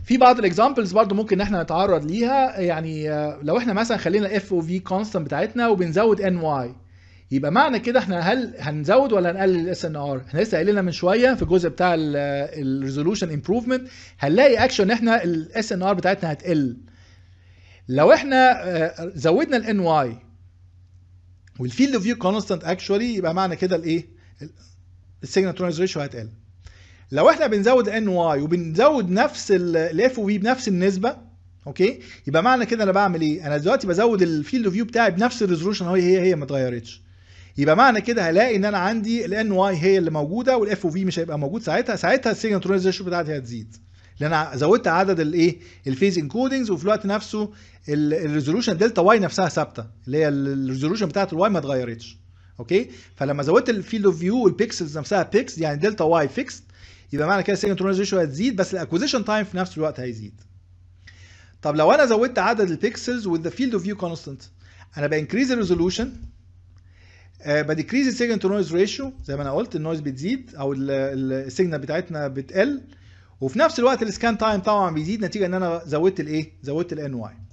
في بعض الاكزامبلز برضو ممكن ان احنا نتعرض ليها يعني آه، لو احنا مثلا خلينا الاف او في كونستانت بتاعتنا وبنزود ان واي يبقى معنى كده احنا هل هنزود ولا هنقلل الاس ان ار احنا لسه قايلين من شويه في الجزء بتاع الريزولوشن امبروفمنت هنلاقي اكشن ان احنا الاس ان ار بتاعتنا هتقل لو احنا آه، زودنا الان واي والفيلد اوف فيو كونستانت اكشولي يبقى معنى كده الايه السيجنال تو نويز ريشيو هتقل لو احنا بنزود ان واي وبنزود نفس الاف او في بنفس النسبه اوكي يبقى معنى كده انا بعمل ايه انا دلوقتي بزود الفيلد اوف فيو بتاعي بنفس الريزولوشن هي هي هي ما اتغيرتش يبقى معنى كده هلاقي ان انا عندي الان واي هي اللي موجوده والاف او في مش هيبقى موجود ساعتها ساعتها السيجنال تو نويز ريشيو بتاعتي هتزيد لان انا زودت عدد الايه الفيز انكودنجز وفي الوقت نفسه الريزولوشن دلتا واي نفسها ثابته اللي هي الريزولوشن بتاعت الواي ما اتغيرتش اوكي فلما زودت الفيلد اوف فيو والبيكسلز نفسها بيكس يعني دلتا واي فيكس يبقى معنى كده السيجنال تو نويز ريشيو هتزيد بس الاكوزيشن تايم في نفس الوقت هيزيد طب لو انا زودت عدد البيكسلز with the field of view constant انا بانكريز الريزولوشن بديكريز السيجنال تو نويز ريشيو زي ما انا قلت النويز بتزيد او السيجنال بتاعتنا بتقل وفي نفس الوقت السكان تايم طبعا بيزيد نتيجه ان انا زودت الايه زودت الان واي